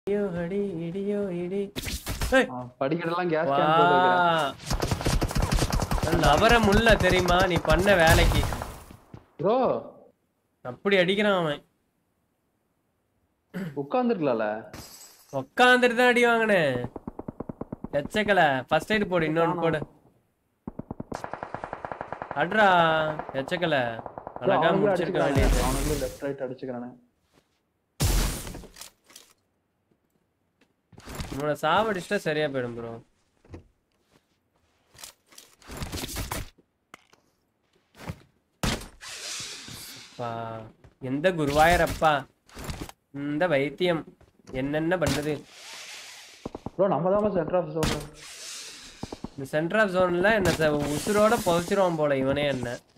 இடியோ அடி இடியோ இடி ஏய், ஆ, படிக்கட்டெல்லாம் கேஸ் வா கேன் போட்டு வைக்கிறேன் நவர முல்ல தெரியுமா நீ பண்ண வேலைக்கு ப்ரோ அப்படி அடிக்கிறான் அவன் உட்காந்துருக்கலாம்ல உக்காந்துட்டு தான் அடி வாங்கினேன் எச்சக்கல ஃபர்ஸ்ட் எய்ட் போடு இன்னொன்னு போடு அட்ரா எச்சக்கல அழகா முடிச்சிருக்க வேண்டியது அவனுக்கு லெஃப்ட் ரைட் அடிச்சுக்கிறானே உன்னோட சாவடிச்சிட்டா சரியா போயிடும் ப்ரோ அப்பா எந்த குருவாயரப்பா இந்த வைத்தியம் என்னென்ன பண்ணுது ப்ரோ நம்ம தான் சென்டர் ஆஃப் சொல்றோம் இந்த சென்டர் ஆஃப் ஜோன்ல என்ன ச- உசுரோட புதைச்சிருவான் போல இவனே என்ன